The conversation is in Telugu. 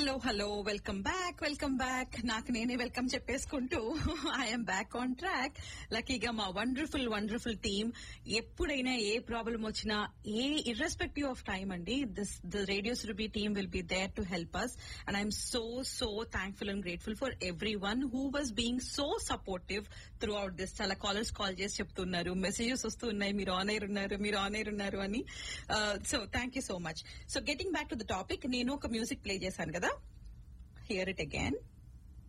hello hello welcome back welcome back నాకు నేనే వెల్కమ్ చెప్పేసుకుంటూ ఐఎమ్ బ్యాక్ ఆన్ ట్రాక్ లక్కీగా మా వండర్ఫుల్ వండర్ఫుల్ టీమ్ ఎప్పుడైనా ఏ ప్రాబ్లం వచ్చినా ఏ ఇర్రెస్పెక్టివ్ ఆఫ్ టైమ్ అండి this the radio Surabhi team will be there to help us and I'm so so thankful and grateful for everyone who was being so supportive throughout this చాలా కాలర్స్ కాల్ చేసి చెప్తున్నారు మెసేజెస్ వస్తున్నాయి మీరు ఆన్ ఎయిర్ ఉన్నారు మీరు ఆన్ ఎయిర్ ఉన్నారు అని so thank you so much so getting back to the topic నేను ఒక మ్యూజిక్ ప్లే చేశాను కదా హియర్ ఇట్ అగైన్